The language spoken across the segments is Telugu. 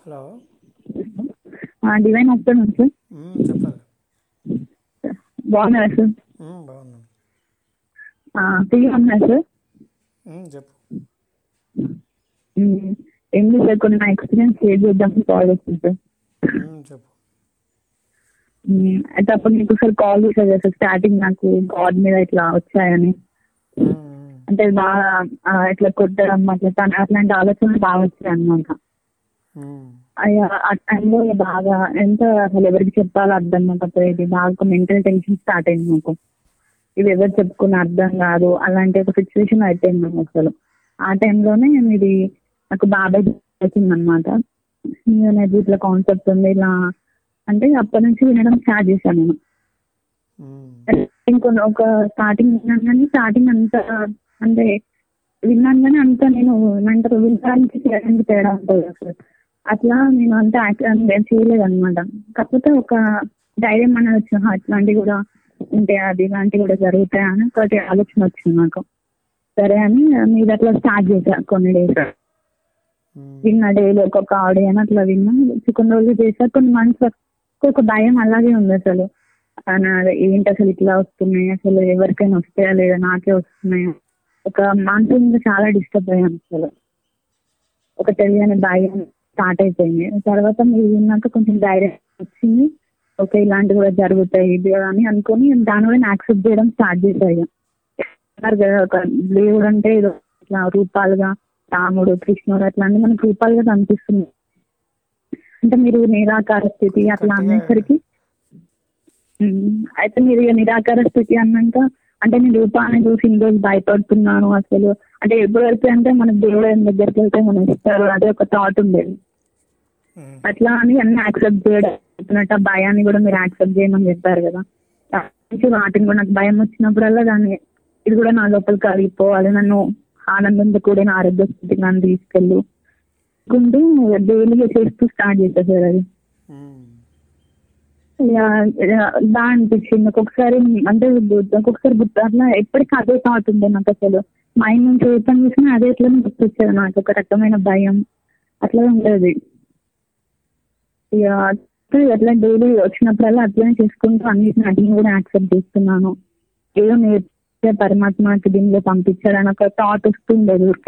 హలో డివైన్ ఆఫ్టర్నూన్ సార్ మ్మ్, చెప్పాలి బాగున్నారా సార్ మ్మ్, బాగున్నాను ఫ్రీగా ఉన్నారు సార్ మ్మ్, చెప్పు మ్మ్. ఏం లేదు సార్ కొన్ని నా ఎక్స్పీరియన్స్ షేర్ చేద్దామని కాల్ చేసింది సార్ మ్మ్, చెప్పు మ్మ్. అయితే అప్పుడు మీకు సార్ కాల్ చేశారు కదా సార్ స్టార్టింగ్ నాకు గాడ్ మీద ఇట్లా వచ్చాయని మ్మ్, అంటే బాగా ఆ, ఇట్లా కొట్టడం అట్లా తన- అట్లాంటి ఆలోచనలు బాగా వచ్చాయి అనమాట మ్మ్, అయ్యా ఆ టైంలో బాగా ఎంత అసలు ఎవరికి చెప్పాలో అర్థం కాకపోయేది బాగా మెంటల్ టెన్షన్ స్టార్ట్ అయింది నాకు ఇది ఎవరు చెప్పుకుని అర్థం కాదు అలాంటి ఒక సిచ్యువేషన్ అయిపోయింది నాకు అసలు ఆ టైంలోనే ఇది నాకు బాబాయ్ వచ్చింది అనమాట అనేది ఇట్లా కాన్సెప్ట్ ఉంది ఇలా అంటే అప్పటి నుంచి వినడం స్టార్ట్ చేశాను నేను మ్మ్, ఇంకొన్ని ఒక స్టార్టింగ్ విన్నాను కానీ స్టార్టింగ్ అంత అంటే విన్నాను కానీ అంత నేను ఏమంటారు వినడానికి చేయడానికి తేడా ఉంటుంది అసలు అట్లా నేను అంత చేయలేదు అనమాట కాకపోతే ఒక ధైర్యం అనేది వచ్చిన అట్లాంటివి కూడా ఉంటాయి అది ఇలాంటివి కూడా జరుగుతాయి అని ఒకటి ఆలోచన వచ్చింది నాకు సరే అని మీరు అట్లా స్టార్ట్ చేశా కొన్ని డేస్ మ్మ్, విన్నా డైలీ ఒక్కొక్క ఆడియో అని అట్లా విన్నా కొన్ని రోజులు చేసా కొన్ని మంత్స్ వరకు ఒక భయం అలాగే ఉంది అసలు ఆ, నా- ఏంటి అసలు ఇట్లా వస్తున్నాయి అసలు ఎవరికైనా వస్తాయా లేదా నాకే వస్తున్నాయా ఒక మానసికంగా చాలా డిస్టర్బ్ అయ్యాను అసలు ఒక తెలియని భయం స్టార్ట్ అయిపోయింది తర్వాత మీరు విన్నాక కొంచెం ధైర్యం వచ్చింది ఓకే ఇలాంటివి కూడా జరుగుతాయి ఇది అని అనుకొని దాని కూడా యాక్సెప్ట్ చేయడం స్టార్ట్ చేశాయి అన్నారు కదా ఒక దేవుడు అంటే ఏదో ఇట్లా రూపాలుగా రాముడు కృష్ణుడు అట్లా అన్ని మనకు రూపాలుగా కనిపిస్తుంది అంటే మీరు నిరాకార స్థితి అట్లా అనేసరికి ఉమ్, అయితే మీరు ఇక నిరాకార స్థితి అన్నాక అంటే నేను రూపాన్ని చూసి ఇన్ని రోజులు భయపడుతున్నాను అసలు అంటే ఎప్పుడు వరకు అంటే మనకు దేవుడు ఆయన దగ్గరికి వెళ్తే మనం ఇస్తారు అదే ఒక థాట్ ఉండేది మ్మ్, అట్లా అని అన్ని యాక్సెప్ట్ చేయడం చెప్పినట్టు ఆ భయాన్ని కూడా మీరు యాక్సెప్ట్ చేయమని చెప్పారు కదా దాని నుంచి వాటిని కూడా నాకు భయం వచ్చినప్పుడల్లా దాన్ని ఇది కూడా నా లోపలికి కలిగిపోవాలి నన్ను ఆనందంతో కూడిన ఆరోగ్య స్థితికి నన్ను తీసుకెళ్ళు కుంటూ డైలీగా చేస్తూ స్టార్ట్ చేశారు సార్ అది మ్మ్, ఇక, ఇక బాగా అనిపించింది ఒక్కొక్కసారి అంటే బుద్ధ- ఒక్కొక్కసారి బుద్ధ అట్లా ఎప్పటికీ అదే థాట్ ఉండే నాకు అసలు మైండ్ నుంచి ఓపెన్ చేసినా అదే ఎట్లా గుర్తొచ్చేది నాకు ఒక రకమైన భయం అట్లా ఉండేది ఇక అట్లా డైలీ వచ్చినప్పుడల్లా అట్లనే చేసుకుంటూ అన్నిటిని అడిగి కూడా యాక్సెప్ట్ చేస్తున్నాను ఏదో నేర్చే పరమాత్మకి దీనిలో పంపించాడని ఒక థాట్ వస్తుండేది ఊరికే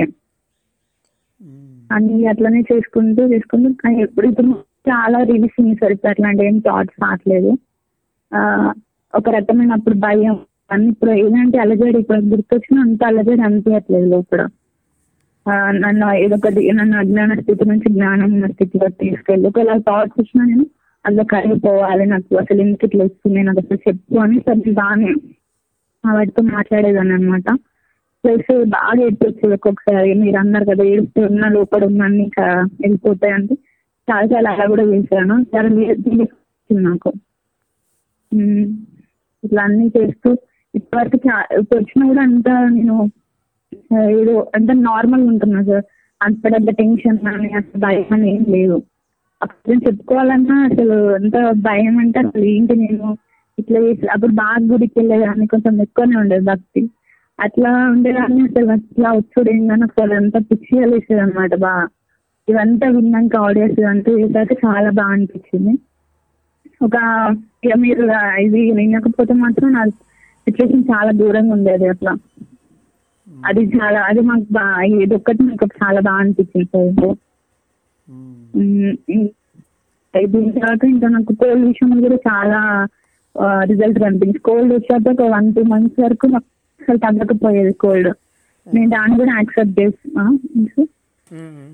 మ్మ్, అన్ని అట్లనే చేసుకుంటూ చేసుకుంటూ కానీ ఎప్పుడు ఇప్పుడు చాలా రిలీఫ్ ఉంది సార్ ఇప్పుడు అట్లాంటి ఏం థాట్స్ రావట్లేదు ఆ, ఒక రకమైన అప్పుడు భయం అన్ని ఇప్పుడు ఏదంటే అలజడి ఇప్పుడు గుర్తొచ్చినా అంత అలజడి అనిపించట్లేదు లోపల ఆ, నన్ను ఏదొకటి నన్ను అజ్ఞాన స్థితి నుంచి జ్ఞానం ఉన్న స్థితిలో తీసుకెళ్ళి ఒకవేళ థాట్స్ వచ్చినా నేను అందులో కరిగిపోవాలి నాకు అసలు ఎందుకు ఇట్లా వస్తుంది నాకు అసలు చెప్పు అని సరే బాగానే ఆ వాటితో మాట్లాడేదాన్ని అనమాట ప్లస్ బాగా ఏడ్పొచ్చేది ఒక్కొక్కసారి మీరు అన్నారు కదా ఏడుస్తూ ఉన్న లోపల ఉన్న ఇంకా వెళ్ళిపోతాయి అంటే చాలా చాలా అలా కూడా చేశాను చాలా రిలీఫ్ వచ్చింది నాకు ఉమ్, ఇట్లా అన్ని చేస్తూ ఇప్పటివరకు చా- ఇప్పుడు వచ్చినా కూడా అంత నేను ఆ, ఏదో అంటే నార్మల్ ఉంటున్నా సార్ అంత టెన్షన్ కానీ అంత భయం అని ఏం లేదు అప్పుడు నేను చెప్పుకోవాలన్నా అసలు ఎంత భయం అంటే అసలు ఏంటి నేను ఇట్లా చేసి అప్పుడు బాగా గుడికి వెళ్ళేదాన్ని కొంచెం ఎక్కువనే ఉండేది భక్తి అట్లా ఉండేదాన్ని అసలు అట్లా వచ్చుడు ఏంటని అసలు అంతా పిచ్చి వేసేది అనమాట బాగా ఇవంతా విన్నాక ఆడియోస్ ఇదంతా చేశాక చాలా బాగా అనిపించింది ఒక ఇక మీరు ఇది వినకపోతే మాత్రం నా సిచ్యువేషన్ చాలా దూరంగా ఉండేది అట్లా అది చాలా అది మాకు బాగా ఇది ఒక్కటి నాకు చాలా బాగా అనిపించింది సార్ ఇది. మ్మ్, ఉమ్, ఇం- దీని తర్వాత ఇంకా నాకు కోల్డ్ విషయంలో కూడా చాలా రిజల్ట్ కనిపించింది కోల్డ్ వచ్చాక ఒక వన్ టూ మంత్స్ వరకు నాకు అసలు తగ్గకపోయేది కోల్డ్ నేను దాన్ని కూడా యాక్సెప్ట్ చేస్తున్నా మ్మ్,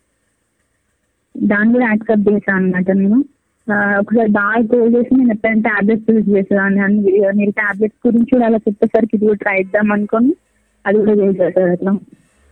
దాన్ని కూడా యాక్సెప్ట్ చేశాను అనమాట నేను ఆ, ఒకసారి బాగా కోల్ చేసి నేను ఎప్పుడైనా టాబ్లెట్స్ యూజ్ చేసేదాన్ని అని మీరు- మీరు టాబ్లెట్స్ గురించి కూడా అలా చెప్పేసరికి ఇది కూడా ట్రై చేద్దాం అనుకొని అది కూడా చేశారు సార్ అట్లా మ్మ్,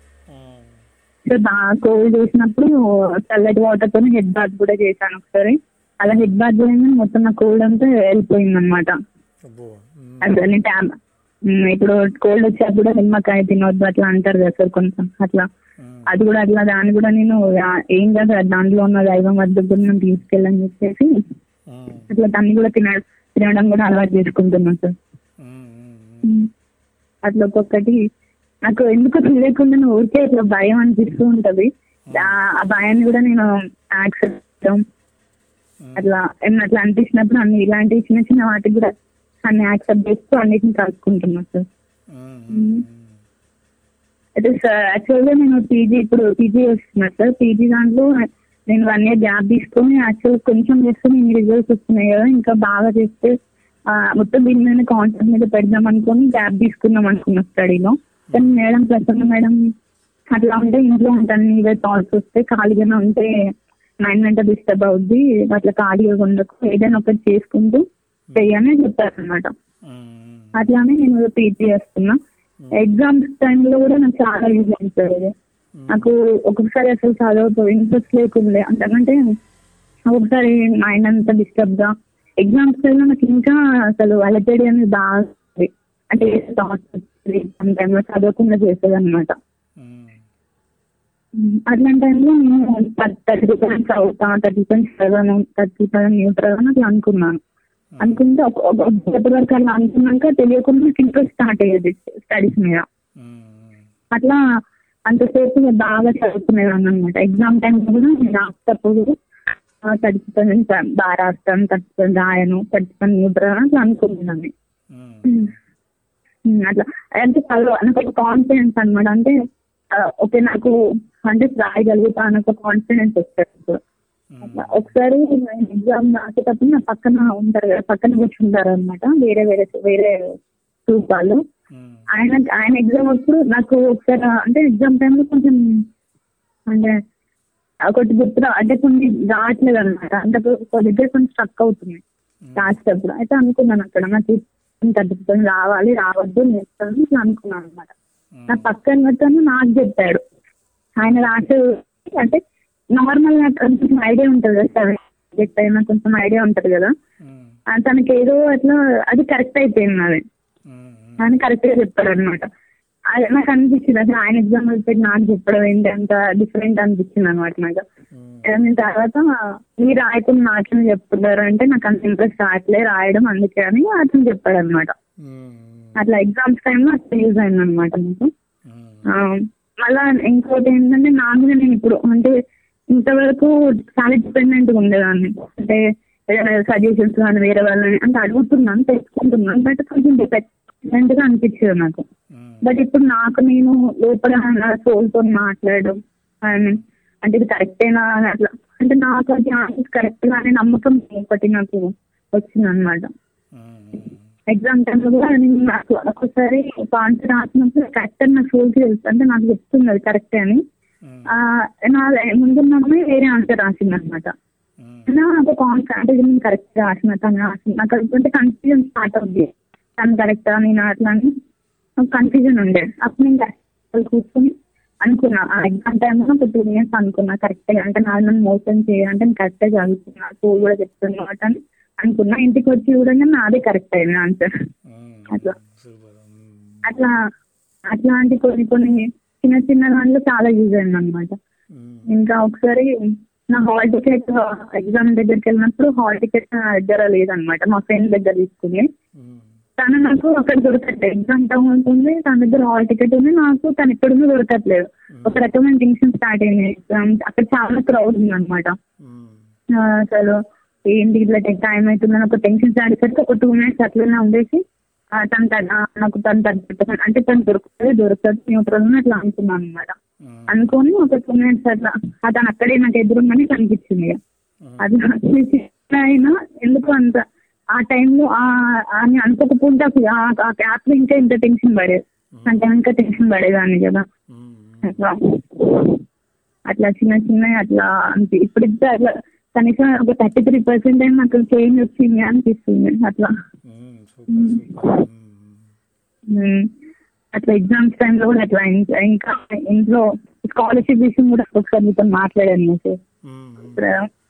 సో బాగా కోల్డ్ చేసినప్పుడు చల్లటి వాటర్ తో హెడ్ బాత్ కూడా చేశాను ఒకసారి అలా హెడ్ బాత్ చేయగానే మొత్తం నా కోల్డ్ అంతా వెళ్ళిపోయింది అనమాట అబ్బో మ్మ్, అసలు ట్యాబ్ ఇప్పుడు కోల్డ్ వచ్చాక కూడా నిమ్మకాయ తినవద్దు అట్లా అంటారు కదా సార్ కొంచెం అట్లా మ్మ్, అది కూడా అట్లా దాన్ని కూడా నేను ఆ, ఏం కాదు అది దాంట్లో ఉన్న దైవం వద్ద కూడా నేను తీసుకెళ్ళని చెప్పేసి మ్మ్, అట్లా దాన్ని కూడా తిన తినడం కూడా అలవాటు చేసుకుంటున్నాను సార్ మ్మ్, మ్మ్, అట్లా ఒక్కొక్కటి నాకు ఎందుకు తెలియకుండా ఊరికే ఇట్లా భయం అనిపిస్తూ ఉంటది ఆ ఆ భయాన్ని కూడా నేను యాక్సెప్ట్ చేయడం ఉమ్, అట్లా ఏమన్నా అట్లా అనిపించినప్పుడు అన్ని ఇలాంటి చిన్న చిన్న వాటికి కూడా అన్ని యాక్సెప్ట్ చేస్తూ అన్నిటిని కలుపుకుంటున్నా సార్ ఉమ్, ఉమ్, అయితే సార్ యాక్చువల్గా నేను పీజీ ఇప్పుడు పీజీ చేస్తున్నా సార్ పీజీ దాంట్లో నేను వన్ ఇయర్ గ్యాప్ తీసుకొని యాక్చువల్ కొంచెం చేస్తే నేను రిజల్ట్స్ వస్తున్నాయి కదా ఇంకా బాగా చేస్తే ఆ, మొత్తం దీని మీద కాన్సెప్ట్ మీద పెడదాం అనుకొని గ్యాప్ తీసుకుందాం అనుకున్నా స్టడీలో కానీ మేడం ప్రసన్న మేడం అట్లా ఉంటే ఇంట్లో ఉంటాను నీవే థాట్స్ వస్తే ఖాళీగానే ఉంటే మైండ్ అంతా డిస్టర్బ్ అవుద్ది అట్లా ఖాళీగా ఉండకు ఏదైనా ఒకటి చేసుకుంటూ చెయ్యని చెప్పారనమాట ఉమ్, అట్లానే నేను పీజీ చేస్తున్నా ఎగ్జామ్స్ టైంలో కూడా నాకు చాలా యూజ్ అయింది సార్ ఇది నాకు ఒక్కొక్కసారి అసలు చదవదు ఇంట్రెస్ట్ లేకుండే అంతకంటే ఒక్కొక్కసారి మైండ్ అంతా డిస్టర్బ్ గా ఎగ్జామ్స్ టైంలో నాకు ఇంకా అసలు అలజడి అనేది బాగా ఉంది. అంటే థాట్స్ ఎగ్జామ్ టైంలో చదవకుండా చేసేది అనమాట ఉమ్, అట్లాంటి టైంలో నేను థర్టీ పర్సెంట్ చదువుతా థర్టీ పర్సెంట్ చదవను థర్టీ పర్సెంట్ న్యూట్రల్ అని అట్లా అనుకున్నాను అనుకుంటే ఒక- ఒక- ఎప్పటి వరకు అలా అనుకున్నాక తెలియకుండా నాకు ఇంట్రెస్ట్ స్టార్ట్ అయ్యేది స్టడీస్ మీద ఉమ్, అట్లా అంతసేపు నేను బాగా చదువుకునేదాన్ని అనమాట ఎగ్జామ్ టైంలో కూడా నేను రాసేటప్పుడు థర్టీ పర్సెంట్ బాగా రాస్తాను థర్టీ పర్సెంట్ రాయను థర్టీ పర్సెంట్ న్యూట్రల్ అట్లా అనుకునేదాన్ని ఉమ్, ఉమ్, అట్లా అంటే చదువు నాకు ఒక కాన్ఫిడెన్స్ అనమాట అంటే ఆ, ఓకే నాకు అంటే రాయగలుగుతా అని ఒక కాన్ఫిడెన్స్ వచ్చేది అట్లా ఒకసారి నేను ఎగ్జామ్ రాసేటప్పుడు నా పక్కన ఉంటారు కదా పక్కన కూర్చుంటారు అనమాట వేరే వేరే వేరే గ్రూప్ వాళ్ళు ఉమ్, ఆయన ఆయన ఎగ్జామ్ అప్పుడు నాకు ఒకసారి అంటే ఎగ్జామ్ టైంలో కొంచెం అంటే ఒకటి గుర్తు రా- అంటే కొన్ని రావట్లేదు అనమాట అంటే ఒక దగ్గర కొంచెం స్ట్రక్ అవుతుంది రాసేటప్పుడు అయితే అనుకున్నాను అక్కడ నాకు తగ్గుతుంది రావాలి రావద్దు నేర్చుకోవాలని ఇట్లా అనుకున్నాను అనమాట నా పక్కన అతను నాకు చెప్పాడు ఆయన రాసే అంటే నార్మల్ నాకు కొంచెం ఐడియా ఉంటుంది కదా సబ్జెక్ట్ అయినా కొంచెం ఐడియా ఉంటుంది కదా ఉమ్, ఆ, తనకి ఏదో అట్లా అది కరెక్ట్ అయిపోయింది అది ఉమ్, ఆయన కరెక్ట్ గా చెప్పాడు అనమాట నాకు అనిపించింది అసలు ఆయన ఎగ్జామ్ పెట్టి నాకు చెప్పడం ఏంటి అంత డిఫరెంట్ అనిపించింది అనమాట నాకు ఉమ్, దాని తర్వాత మీరు రాయకుండా నాకేం చెప్తున్నారు అంటే నాకు అంత ఇంట్రెస్ట్ రావట్లే రాయడం అందుకే అని అతను చెప్పాడు అనమాట ఉమ్, అట్లా ఎగ్జామ్స్ టైంలో అట్లా యూజ్ అయింది అనమాట నాకు ఉమ్, ఆ, మళ్ళా ఇంకోటి ఏంటంటే నా మీద నేను ఇప్పుడు అంటే ఇంతవరకు చాలా డిపెండెంట్ గా ఉండేదాన్ని అంటే ఏదైనా సజెషన్స్ కానీ వేరే వాళ్ళని అంటే అడుగుతున్నాను తెలుసుకుంటున్నాను బట్ కొంచెం డిపెండెంట్ గా అనిపించేది నాకు ఉమ్, బట్ ఇప్పుడు నాకు నేను లోపల నా soul తో మాట్లాడడం and అంటే ఇది కరెక్టేనా అని అట్లా అంటే నాకు అది కరెక్ట్ గా అనే నమ్మకం ఒకటి నాకు వచ్చింది అనమాట ఉమ్, ఎగ్జామ్ టైంలో కూడా నేను నాకు ఒకసారి కాన్సర్ రాసినప్పుడు కరెక్ట్ అని నా సోల్కి తెలుసు అంటే నాకు చెప్తుంది అది కరెక్టే అని ఉమ్, ఆ, నా ముందున్న అమ్మాయి వేరే ఆన్సర్ రాసింది అనమాట ఉమ్, నాకు కాన్సర్ అంటే ఇది నేను కరెక్ట్ రాసిన తను రాసింది నాకు అనుకుంటే కన్ఫ్యూజన్ స్టార్ట్ అవుద్ది తను కరెక్టా నేను అట్లా అని నాకు కన్ఫ్యూజన్ ఉండే అప్పుడు నేను correct కూర్చొని అనుకున్నా ఆ ఎగ్జామ్ టైంలో ఒక టూ మినిట్స్ అనుకున్నా కరెక్టే అంటే నాకు నన్ను మోసం చేయాలంటే నేను కరెక్టే చదువుతున్నా స్కూల్ కూడా చెప్తున్నా అని అనుకున్నా ఇంటికి వచ్చి చూడంగా నాదే కరెక్ట్ అయింది ఆన్సర్ ఉమ్, అట్లా. సూపర్ ఉమ్, అట్లా అట్లాంటి కొన్ని కొన్ని చిన్న చిన్న దాంట్లో చాలా యూజ్ అయింది అనమాట ఉమ్, ఇంకా ఒకసారి నా హాల్ టికెట్ ఎగ్జామ్ దగ్గరికి వెళ్ళినప్పుడు హాల్ టికెట్ నా దగ్గర లేదనమాట మా ఫ్రెండ్ దగ్గర తీసుకుంది ఉమ్, తను నాకు అక్కడ దొరకట్లేదు ఎగ్జామ్ టైం ఉంటుంది తన దగ్గర హాల్ టికెట్ ఉంది నాకు తను ఎక్కడుందో దొరకట్లేదు ఒక రకమైన టెన్షన్ స్టార్ట్ అయింది ఎగ్జామ్ అక్కడ చాలా క్రౌడ్ ఉంది అనమాట ఉమ్, అసలు ఏంటి ఇట్లా టైం అవుతుందని ఒక టెన్షన్ స్టార్ట్ అయ్యేసరికి ఒక టూ మినిట్స్ అట్లనే ఉండేసి ఆ, తను తన- ఆ, నాకు తను తను అంటే తను దొరుకుతుంది దొరకదు న్యూట్రల్ అట్లా అనుకున్నాను అనమాట ఉమ్, అనుకొని ఒక టూ మినిట్స్ అట్లా ఆ తను అక్కడే నాకు ఎదురుందని కనిపించింది ఇక. ఉమ్, అది నాకు చిన్న అయినా ఎందుకు అంత ఆ టైంలో అని అనుకోకపోతే అసలు ఆ ఆ గ్యాప్ లో ఇంకా ఇంత టెన్షన్ పడేది అంటే ఇంకా టెన్షన్ పడేదాన్ని కదా ఉమ్, అట్లా అట్లా చిన్న చిన్న అట్లా అంతే ఇప్పుడు ఇంకా అట్లా కనీసం ఒక థర్టీ త్రీ పర్సెంట్ అయినా నాకు చేంజ్ వచ్చింది అనిపిస్తుంది అట్లా ఉమ్, సూపర్ సూపర్ ఉమ్, ఉమ్. అట్లా ఎగ్జామ్స్ టైంలో కూడా అట్లా ఇంకా ఇంకా ఇంట్లో స్కాలర్షిప్ విషయం కూడా ఒకసారి మీతో మాట్లాడాను సార్ ఉమ్, ఇప్పుడు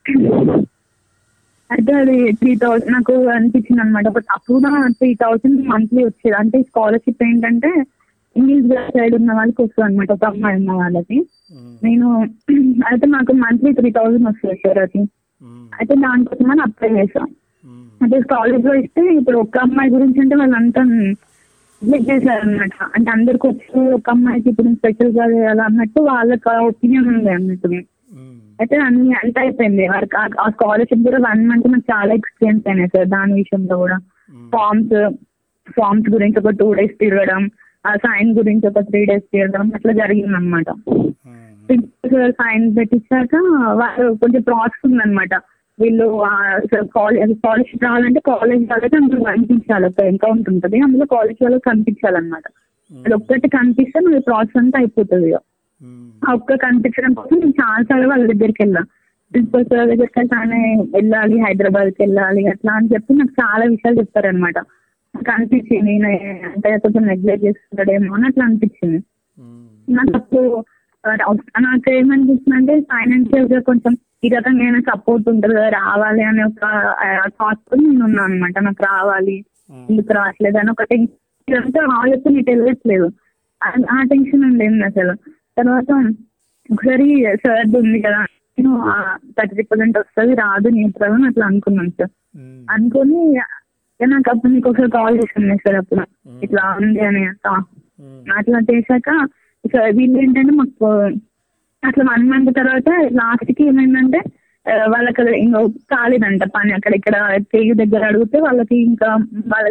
అయితే అది త్రీ థౌసండ్ నాకు అనిపించింది అనమాట ఒక అప్పుడు త్రీ థౌసండ్ మంత్లీ వచ్చేది అంటే స్కాలర్షిప్ ఏంటంటే ఇంగ్లీష్ సైడ్ ఉన్న వాళ్ళకి వస్తుంది అనమాట ఒక అమ్మాయి ఉన్న వాళ్ళకి ఉమ్, నేను అయితే నాకు మంత్లీ త్రీ థౌసండ్ వస్తుంది సార్ అది ఉమ్, అయితే దానికోసం అని అప్లై చేసాం ఉమ్, అంటే కాలేజ్ లో ఇస్తే ఇప్పుడు ఒక అమ్మాయి గురించి అంటే వాళ్ళంతా నెగ్లెక్ట్ చేశారు అనమాట అంటే అందరికి వచ్చి ఒక అమ్మాయికి ఇప్పుడు స్పెషల్ గా చేయాలి అన్నట్టు వాళ్ళకి ఒపీనియన్ ఉంది అన్నట్టు ఉమ్, అయితే అన్ని అంత అయిపోయింది వర్క్ ఆ స్కాలర్షిప్ కూడా వన్ మంత్ నాకు చాలా ఎక్స్పీరియన్స్ అయినాయి సార్ దాని విషయంలో కూడా మ్మ్. ఫార్మ్స్ ఫార్మ్స్ గురించి ఒక టూ డేస్ తిరగడం ఆ సైన్ గురించి ఒక త్రీ డేస్ తిరగడం అట్లా జరిగింది అనమాట మ్మ్. ప్రిన్సిపల్ సైన్ పెట్టించాక వాళ్ళు కొంచెం ప్రాసెస్ ఉందన్నమాట వీళ్ళు కాలేజ్ స్కాలర్షిప్ రావాలంటే కాలేజ్ వాళ్ళకి అందులో కనిపించాలి ఒక అకౌంట్ ఉంటుంది అందులో కాలేజ్ వాళ్ళకి కనిపించాలన్నమాట అది ఒక్కటి కనిపిస్తే మన ప్రాసెస్ అంతా అయిపోతుంది ఇక మ్మ్. ఆ ఒక్క కనిపించడం కోసం నేను చాలా సార్లు వాళ్ళ దగ్గరికి వెళ్ళా ప్రిన్సిపల్ సార్ దగ్గరికి వెళ్తానే వెళ్ళాలి హైదరాబాద్కి వెళ్ళాలి అట్లా అని చెప్పి నాకు చాలా విషయాలు చెప్పారనమాట నాకు అనిపించింది నేను అంటే కొంచెం నెగ్లెక్ట్ చేస్తున్నాడేమో అని అట్లా అనిపించింది మ్మ్. నాకు అప్పుడు ఆ, నాకు ఏమనిపిస్తుంది అంటే ఫైనాన్షియల్ గా కొంచెం ఈ రకంగా ఏమైనా సపోర్ట్ ఉంటుంది కదా రావాలి అనే ఒక థాట్ తో నేను ఉన్నాను అనమాట నాకు రావాలి ఎందుకు రావట్లేదు అని ఒక టెన్షన్ ఇదంతా వాళ్ళతో నీకు తెలియట్లేదు ఆ- ఆ టెన్షన్ ఉండేది అసలు తర్వాత ఒకసారి సార్ ఉంది కదా నేను థర్టీ పర్సెంట్ వస్తుంది రాదు న్యూట్రల్ అని అట్లా అనుకున్నాను సార్ మ్మ్. అనుకొని ఇక నాకు అప్పుడు మీకు ఒకసారి కాల్ చేసింది సార్ అప్పుడు ఇట్లా ఉంది అని అంతా మ్మ్. అట్లా చేశాక ఇక వీళ్ళు ఏంటంటే మాకు అట్లా వన్ మంత్ తర్వాత లాస్ట్ కి ఏమైందంటే ఆ, వాళ్ళకి అది ఇంకా కాలేదంట పని అక్కడ ఇక్కడ పేరు దగ్గర అడిగితే వాళ్ళకి ఇంకా వాళ్ళ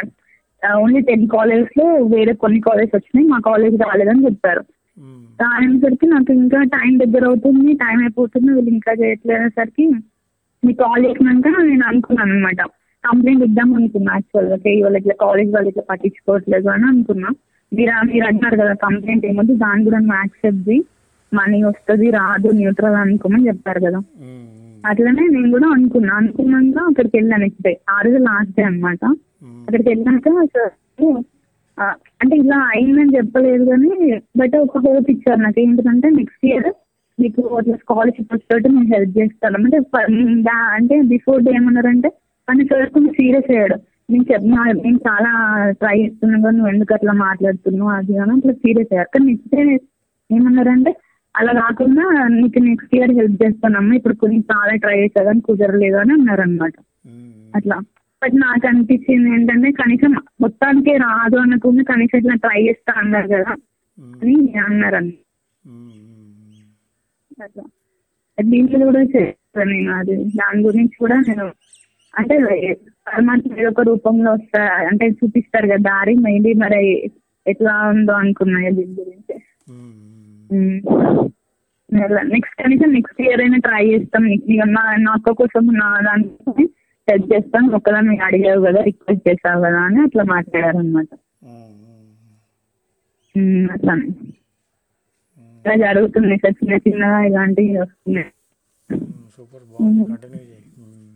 ఓన్లీ టెన్ కాలేజెస్ లో వేరే కొన్ని కాలేజెస్ వచ్చినాయి మా కాలేజ్ రాలేదని చెప్పారు మ్మ్. దానేసరికి నాకు ఇంకా టైం దగ్గర అవుతుంది టైం అయిపోతుంది వీళ్ళు ఇంకా చేయట్లేసరికి మీకు కాల్ చేసినాక నేను అనుకున్నాను అనమాట కంప్లైంట్ ఇద్దాం అనుకున్నా యాక్చువల్ గా "ఏయ్, వాళ్ళు ఇట్లా కాలేజ్ వాళ్ళు ఇట్లా పట్టించుకోవట్లేదు అని అనుకున్నా మీరు మీరు అంటున్నారు కదా కంప్లైంట్ ఏమొద్దు దాని కూడా నువ్వు యాక్సెప్ట్ చేయి మనీ వస్తుంది రాదు న్యూట్రల్ అనుకోమని చెప్పారు కదా మ్మ్. అట్లనే నేను కూడా అనుకున్నా అనుకున్నాక అక్కడికి వెళ్ళాను నెక్స్ట్ డే ఆ రోజు లాస్ట్ డే అనమాట మ్మ్. అక్కడికి వెళ్ళాక సార్ ఆ, అంటే ఇలా అయిందని చెప్పలేదు కానీ బట్ ఒక హోప్ ఇచ్చారు నాకు ఏంటంటే నెక్స్ట్ ఇయర్ మీకు అట్లా స్కాలర్షిప్ వచ్చేటట్టు నేను హెల్ప్ చేస్తాను అంటే ఫ- మ్, దా- అంటే బిఫోర్ డే ఏమన్నారంటే కానీ సార్ కొంచెం సీరియస్ అయ్యాడు నేను చెప్పిన నేను చాలా ట్రై చేస్తున్నాను కానీ నువ్వు ఎందుకు అట్లా మాట్లాడుతున్నావు అది అని అట్లా సీరియస్ అయ్యారు కానీ నెక్స్ట్ డే ఏమన్నారంటే అలా కాకుండా నీకు నెక్స్ట్ ఇయర్ హెల్ప్ చేస్తానమ్మా ఇప్పుడు కొన్ని చాలా ట్రై చేసా కానీ కుదరలేదు అని అన్నారనమాట మ్మ్. అట్లా బట్ నాకు అనిపించింది ఏంటంటే కనీసం మొత్తానికి రాదు అనుకుంది కనీసం ఇట్లా ట్రై చేస్తా అన్నారు కదా మ్మ్. అని అన్నారు అన్న మ్మ్. అట్లా దీంట్లో కూడా చేస్తాను నేను అది దాని గురించి కూడా నేను అంటే పరమాత్మ ఏదో ఒక రూపంలో వస్తా అంటే చూపిస్తారు కదా దారి మేబీ మరి ఎట్లా ఉందో అనుకున్నా దీని గురించి మ్మ్. నెక్స్ట్ కనీసం నెక్స్ట్ ఇయర్ అయినా ట్రై చేస్తాం నీకు- నీకు నా నా అక్క కోసం నా దానికి హెల్ప్ చేస్తాం ఒకదాన్ని అడిగావు కదా రిక్వెస్ట్ చేసావు కదా అని అట్లా మాట్లాడారు అనమాట మ్మ్. అట్లా ఇలా జరుగుతుంది సార్ చిన్న చిన్నగా ఇలాంటివి వస్తున్నాయి మ్మ్. సూపర్ బాగుంది కంటిన్యూ చేయి మ్మ్.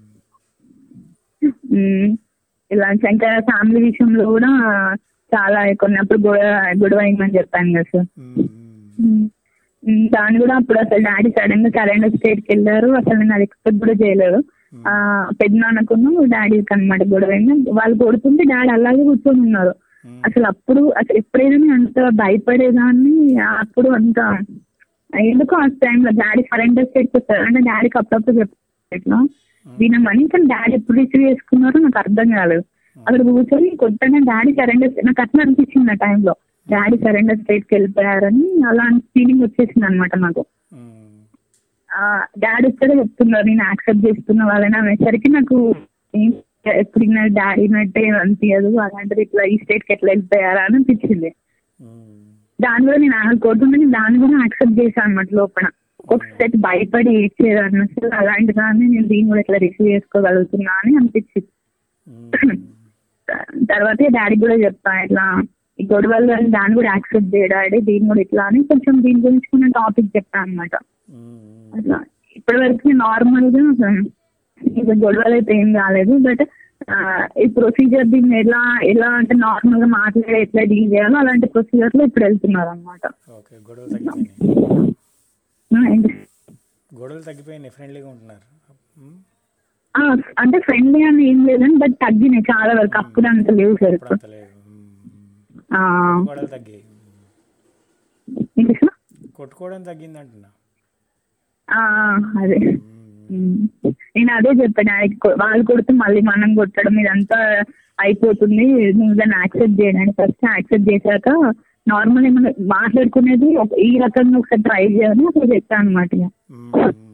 ఉమ్, ఇలా ఇంకా ఫ్యామిలీ విషయంలో కూడా చాలా కొన్ని అప్పుడు గొడవ గొడవ అయిందని చెప్పాను కదా సార్ మ్మ్. ఉమ్, ఉమ్, దాన్ని కూడా అప్పుడు అసలు డాడీ సడన్ గా కరెంట్ స్టేట్ కి వెళ్ళారు అసలు నేను అది ఎక్స్పెక్ట్ కూడా చేయలేదు ఆ పెద్దనాన్నకును డాడీకి అనమాట గొడవ అయింది వాళ్ళు కొడుతుంటే డాడీ అలాగే కూర్చొని ఉన్నారు మ్మ్. అసలు అప్పుడు అసలు ఎప్పుడైనా నేను అంత భయపడేదాన్ని అప్పుడు అంత ఎందుకో ఆ టైంలో డాడీ సరెండర్ స్టేట్ వస్తారు అంటే డాడీకి అప్పుడప్పుడు చెప్తారు ఇట్లా వినమని కానీ డాడీ ఎప్పుడు రిసీవ్ చేసుకున్నారో నాకు అర్థం కాలేదు అక్కడ కూర్చొని కొట్టగా డాడీ సరెండర్ నాకు అట్లా అనిపించింది ఆ టైంలో డాడీ సరెండర్ స్టేట్ కి వెళ్ళిపోయారని అలాంటి ఫీలింగ్ వచ్చేసింది అనమాట నాకు మ్మ్. డాడీ ఇక్కడే చెప్తున్నారు నేను యాక్సెప్ట్ చేస్తున్న వాళ్ళని అనేసరికి నాకు ఏం ఎప్పుడు డాడీ నట్టే అనిపించదు అలాంటిది ఇట్లా ఈ స్టేట్ కి ఎట్లా వెళ్ళిపోయారా అని అనిపించింది మ్మ్. దాని కూడా నేను ఆయన కొడుతుంటే నేను దాన్ని కూడా యాక్సెప్ట్ చేశాను అనమాట లోపల ఒక్కొక్కసారి భయపడి ఏడ్చేదాన్ని అసలు అలాంటి దాన్ని నేను దీన్ని కూడా ఇట్లా రిసీవ్ చేసుకోగలుగుతున్నా అని అనిపించింది మ్మ్. తర్వాత డాడీ కూడా చెప్పా ఇట్లా ఈ గొడవలు అని దాన్ని కూడా యాక్సెప్ట్ చేయ డాడీ దీన్ని కూడా ఇట్లా అని కొంచెం దీని గురించి కూడా టాపిక్ చెప్పాను అనమాట మ్మ్. అట్లా ఇప్పటి వరకు నార్మల్ గా ఇది గొడవలు అయితే ఏం కాలేదు బట్ ఈ ప్రొసీజర్ దీన్ని ఎలా ఎలా అంటే నార్మల్ గా మాట్లాడి ఎట్లా డీల్ చేయాలో అలాంటి ప్రొసీజర్ లో ఇప్పుడు వెళ్తున్నారు అనమాట ఓకే గొడవలు తగ్గిపోయినాయి ఏంటి గొడవలు తగ్గిపోయినాయి ఫ్రెండ్లీగా ఉంటున్నారు మ్మ్. ఆ, అంటే ఫ్రెండ్లీ అని ఏం లేదని బట్ తగ్గినాయి చాలా వరకు అప్పుడు అంత లేవు సార్ ఇప్పుడు ఇప్పుడు అంత లేదు మ్మ్. ఆ, గొడవలు తగ్గాయి ఏంటి సార్? కొట్టుకోవడం తగ్గింది అంటున్నా ఆ, అదే మ్మ్. ఉమ్. నేను అదే చెప్పాను ఆయనకి కొ- వాళ్ళు కొడితే మళ్ళీ మనం కొట్టడం ఇదంతా అయిపోతుంది నువ్వు దాన్ని యాక్సెప్ట్ చేయడానికి ఫస్ట్ యాక్సెప్ట్ చేశాక నార్మల్ ఏమైనా మాట్లాడుకునేది ఒక ఈ రకంగా ఒకసారి ట్రై చేయని అప్పుడు చెప్పాను అనమాట ఇక మ్మ్.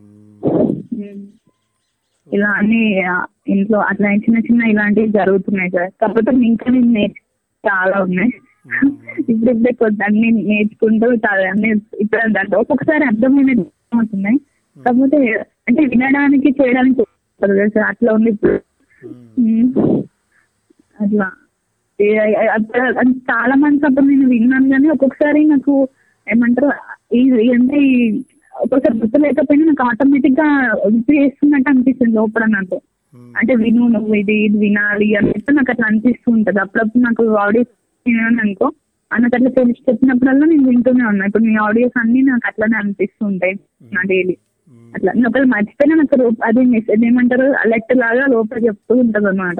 ఉమ్. ఇలా అన్ని ఆ, ఇంట్లో అట్లా చిన్న చిన్న ఇలాంటివి జరుగుతున్నాయి సార్ కాకపోతే ఇంకా నేను నేర్చు చాలా ఉన్నాయి ఇప్పుడు ఇప్పుడే కొద్ది అన్ని నేర్చుకుంటూ చాలా అన్ని ఇప్పుడు అంటే ఒక్కొక్కసారి అర్థమైనది అవుతున్నాయి కాకపోతే అంటే వినడానికి చేయడానికి వస్తుంది కదా సార్ అట్లా ఉంది ఇప్పుడు ఉమ్. అట్లా ఏ- ఏ- అప్పుడు అది చాలా మంది అప్పుడు నేను విన్నాను కానీ ఒక్కొక్కసారి నాకు ఏమంటారు ఈ అంటే ఈ ఒక్కొక్కసారి గుర్తు లేకపోయినా నాకు ఆటోమేటిక్ గా గుర్తు చేస్తున్నట్టు అనిపిస్తుంది లోపల నాకు అంటే విను నువ్వు ఇది ఇది వినాలి అన్నట్టు నాకు అట్లా అనిపిస్తూ ఉంటది అప్పుడప్పుడు నాకు ఆడియోస్ వినాను అనుకో నాకు అట్లా తెలిసి చెప్పినప్పుడల్లా నేను వింటూనే ఉన్నా ఇప్పుడు మీ ఆడియోస్ అన్ని నాకు అట్లానే అనిపిస్తూ ఉంటాయి నా డైలీ అట్లా నేను ఒకవేళ మర్చిపోయినా నాకు రూప అది మెసేజ్ ఏమంటారు అలర్ట్ లాగా లోపల చెప్తూ ఉంటది అనమాట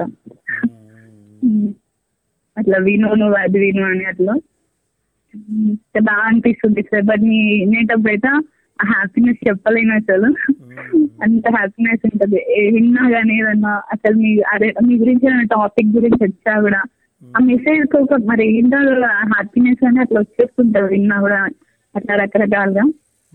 అట్లా విను నువ్వు అది విను అని అట్లా ఉమ్, బాగా అనిపిస్తుంది సార్ బట్ నీ వినేటప్పుడు అయితే ఆ హ్యాపీనెస్ చెప్పలేను అసలు అంత హ్యాపీనెస్ ఉంటది ఏ విన్నా కానీ ఏదన్నా అసలు మీ అదే మీ గురించి టాపిక్ గురించి వచ్చా కూడా ఆ మెసేజ్ ఒక మరి ఏంటో హ్యాపీనెస్ అని అట్లా వచ్చేస్తుంటది విన్నా కూడా అట్లా రకరకాలుగా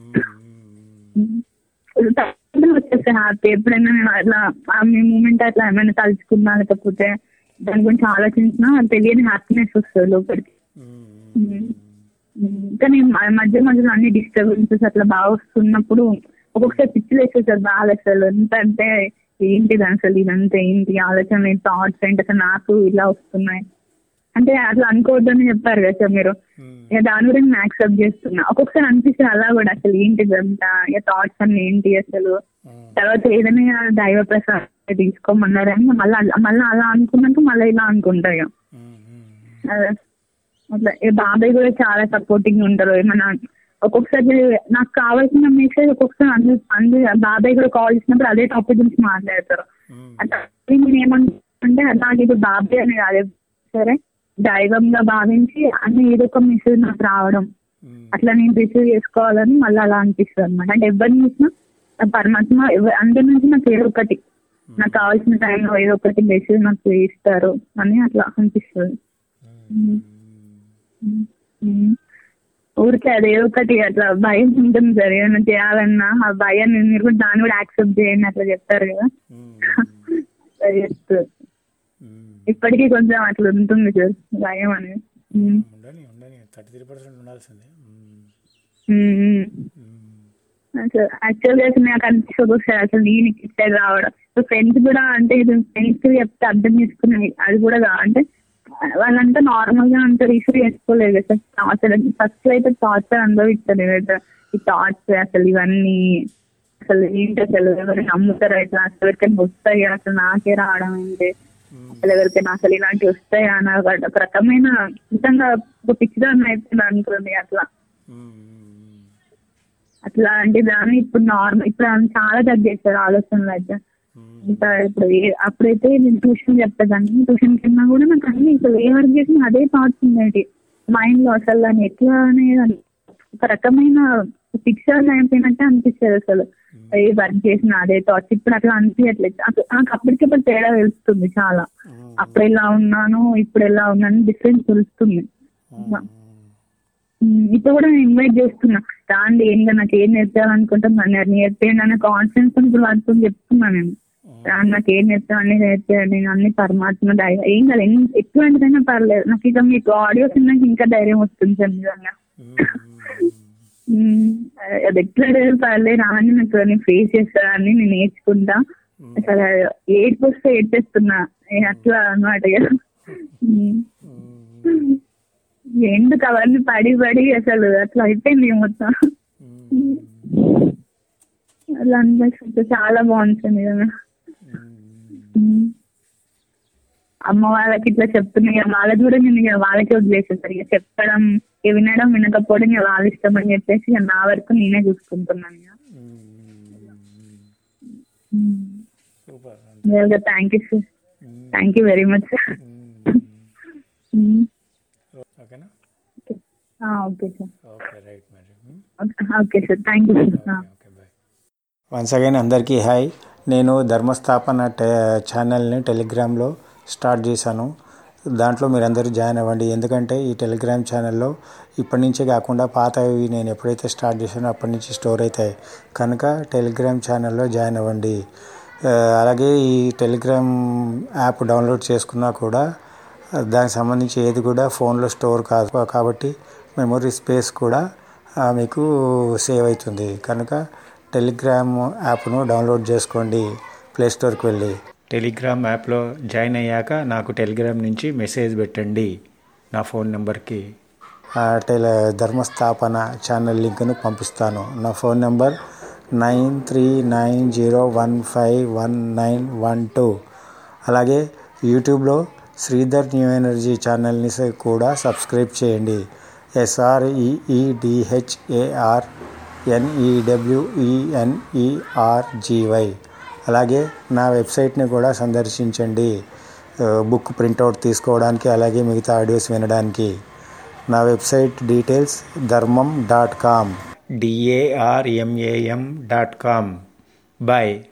తప్పకుండా వచ్చేస్తాయి హ్యాపీ ఎప్పుడైనా నేను అట్లా ఆ మీ మూమెంట్ అట్లా ఏమైనా తలుచుకున్నా లేకపోతే దాని గురించి ఆలోచించినా తెలియని హ్యాపీనెస్ వస్తుంది లోపలికి ఉమ్. ఉమ్, కానీ మ- మధ్య మధ్యలో అన్ని డిస్టర్బెన్సెస్ అట్లా బాగా వస్తున్నప్పుడు ఒక్కొక్కసారి పిచ్చిలు వేసేసారు బాగా అసలు ఎంత అంటే ఏంటిది అసలు ఇదంతా ఏంటి ఆలోచన థాట్స్ ఏంటి అసలు నాకు ఇలా వస్తున్నాయి అంటే అట్లా అనుకోవద్దని చెప్పారు కదా సార్ మీరు ఇక దాని గురించి నేను యాక్సెప్ట్ చేస్తున్నా ఒక్కొక్కసారి అనిపిస్తుంది అలా కూడా అసలు ఏంటి ఇదంతా ఇక థాట్స్ అన్ని ఏంటి అసలు తర్వాత ఏదైనా దైవ ప్రసాదం తీసుకోమన్నారని మళ్ళీ మళ్ళీ అలా అనుకున్నాక మళ్ళీ ఇలా అనుకుంటా ఇక అదే. అట్లా ఈ బాబాయ్ కూడా చాలా సపోర్టింగ్ ఉంటారు ఏమన్నా ఒక్కొక్కసారి నాకు కావాల్సిన మెసేజ్ ఒక్కొక్కసారి అందు అందు బాబాయ్ కూడా కాల్ చేసినప్పుడు అదే టాపిక్ గురించి మాట్లాడతారు అట్లా నేను ఏమంటే నాకు ఇది బాబాయ్ అని కాదు సరే దైవంగా భావించి అన్ని ఏదో ఒక మెసేజ్ నాకు రావడం అట్లా నేను రిసీవ్ చేసుకోవాలని మళ్ళీ అలా అనిపిస్తుంది అనమాట అంటే ఎవరిని చూసినా ఆ పరమాత్మ ఎవ- అందరి నుంచి నాకు ఏదో ఒకటి నాకు కావాల్సిన టైంలో ఏదో ఒకటి మెసేజ్ నాకు ఇస్తారు అని అట్లా అనిపిస్తుంది ఉమ్. ఉమ్. ఉమ్. ఊరికే అదే ఒకటి అట్లా భయం ఉంటుంది సార్ ఏమైనా చేయాలన్నా ఆ భయాన్ని మీరు కూడా దాన్ని కూడా యాక్సెప్ట్ చేయండి అట్లా చెప్తారు కదా అట్లా చెప్తారు ఇప్పటికీ కొంచెం అట్లా ఉంటుంది సార్ భయం అనేది ఉమ్. ఉండని ఉండని థర్టీ త్రీ పర్సెంట్ ఉండాల్సిందే మ్మ్. ఉమ్, ఉమ్. మ్మ్. అసలు యాక్చువల్గా అసలు నాకు అనిపిస్తుంది ఒకసారి అసలు నేను ఇటు సైడ్ రావడం సో ఫ్రెండ్స్ కూడా అంటే ఇది ఫ్రెండ్స్ చెప్తే అర్థం చేసుకున్నాయి అది కూడా కా- అంటే వాళ్ళంతా నార్మల్ గా అంత రిసీవ్ చేసుకోలేదు కదా సార్ అసలు ఫస్ట్ అయితే థాట్స్ అనుభవిస్తారు ఏదైతే ఈ థాట్స్ అసలు ఇవన్నీ అసలు ఏంటి అసలు ఎవరు నమ్ముతారా ఇట్లా అసలు ఎవరికైనా వస్తాయి అసలు నాకే రావడం ఏంటి అసలు ఎవరికైనా అసలు ఇలాంటివి వస్తాయా అని ఒక ఒక రకమైన నిజంగా ఒక పిచ్చిదాన్ని అయిపోయింది అనుకోండి అట్లా మ్మ్. అట్లాంటి దాన్ని ఇప్పుడు నార్మల్ ఇప్పుడు ఆమె చాలా తగ్గేస్తారు ఆలోచనలు అయితే మ్మ్. ఇంకా ఇప్పుడు ఏ- అప్పుడైతే నేను ట్యూషన్ చెప్పేదాన్ని ట్యూషన్ కింద కూడా నాకు అన్ని ఇప్పుడు ఏ వర్క్ చేసినా అదే థాట్స్ ఉండేవి మైండ్ లో అసలు దాన్ని ఎట్లా అనేది ఒక రకమైన పిక్చర్ అయిపోయినట్టే అనిపిస్తుంది అసలు ఏ వర్క్ చేసినా అదే థాట్స్ ఇప్పుడు అట్లా అనిపించట్లేదు అసలు నాకు అప్పటికప్పుడు తేడా తెలుస్తుంది చాలా మ్మ్. అప్పుడు ఎలా ఉన్నాను ఇప్పుడు ఎలా ఉన్నాను డిఫరెన్స్ తెలుస్తుంది మ్మ్. ఉమ్, ఇప్పుడు కూడా నేను ఇన్వైట్ చేస్తున్నా రాండి ఏంగా నాకు ఏం నేర్పాలనుకుంటున్నాను నేను నేర్పేయండి అనే కాన్ఫిడెన్స్ ఇప్పుడు వాళ్ళతో చెప్తున్నా నేను రాండి నాకు ఏం నేర్పాను అన్ని నేర్పేయండి నేను అన్ని పరమాత్మ ధైర్యం ఏం కాదు ఎన్ని ఎటువంటిదైనా పర్లేదు నాకు ఇక మీకు ఆడియోస్ నాకు ఇంకా ధైర్యం వస్తుంది సార్ నిజంగా ఉమ్, అది ఎట్లయినా పర్లేదు రాండి నాకు నేను ఫేస్ చేస్తానని నేను నేర్చుకుంటా అసలు ఏడుపు వస్తే ఏడ్చేస్తున్నా ఏ అట్లా అన్నమాట ఇక. ఉమ్. మ్మ్. ఎందుకు అవన్నీ పడి పడి అసలు అట్లా అయిపోయింది మొత్తం మ్మ్. అలా అనిపిస్తుంది చాలా బాగుంటుంది కదా మ్మ్. అమ్మ వాళ్ళకి ఇట్లా చెప్తున్నా ఇక వాళ్ళకి కూడా నేను ఇక వాళ్ళకే వదిలేసేసారు ఇక చెప్పడం ఇక వినడం వినకపోవడం ఇక వాళ్ళ ఇష్టం అని చెప్పేసి ఇక నా వరకు నేనే చూసుకుంటున్నాను ఇక మ్మ్. సూపర్ థ్యాంక్ యూ సార్ మ్మ్. Thank you very much sir మ్మ్. ఓకేనా ఓకే సార్ ఓకే రైట్ మరి మ్మ్. Okay sir thank you sir okay bye once again అందరికీ హాయ్ నేను ధర్మస్థాపన టె ఛానల్ని టెలిగ్రామ్లో స్టార్ట్ చేశాను దాంట్లో మీరందరూ జాయిన్ అవ్వండి ఎందుకంటే ఈ టెలిగ్రామ్ ఛానల్లో ఇప్పటి నుంచే కాకుండా పాతవి నేను ఎప్పుడైతే స్టార్ట్ చేశానో అప్పటి నుంచి స్టోర్ అవుతాయి కనుక టెలిగ్రామ్ ఛానల్లో జాయిన్ అవ్వండి ఆ, అలాగే ఈ టెలిగ్రామ్ యాప్ డౌన్లోడ్ చేసుకున్నా కూడా దానికి సంబంధించి ఏది కూడా ఫోన్లో స్టోర్ కాదు కాబట్టి మెమొరీ స్పేస్ కూడా ఆ, మీకు సేవ్ అవుతుంది కనుక టెలిగ్రామ్ యాప్ను డౌన్లోడ్ చేసుకోండి ప్లే స్టోర్కి వెళ్ళి టెలిగ్రామ్ యాప్లో జాయిన్ అయ్యాక నాకు టెలిగ్రామ్ నుంచి మెసేజ్ పెట్టండి నా ఫోన్ నెంబర్కి ఆ టెల ధర్మస్థాపన ఛానల్ లింక్ను పంపిస్తాను నా phone number nine three nine zero one five one nine one two అలాగే యూట్యూబ్లో శ్రీధర్ న్యూ ఎనర్జీ ఛానల్ని స- కూడా సబ్స్క్రైబ్ చేయండి ఎస్ఆర్ఈఈడిహెచ్ఏఆర్ ఎన్ఈడబ్ల్యూఈఎన్ఈఆర్జీవై అలాగే నా వెబ్సైట్ని కూడా సందర్శించండి ఆ, బుక్ ప్రింట్అవుట్ తీసుకోవడానికి అలాగే మిగతా ఆడియోస్ వినడానికి నా వెబ్సైట్ డీటెయిల్స్ ధర్మం dot com D A R M A M dot com bye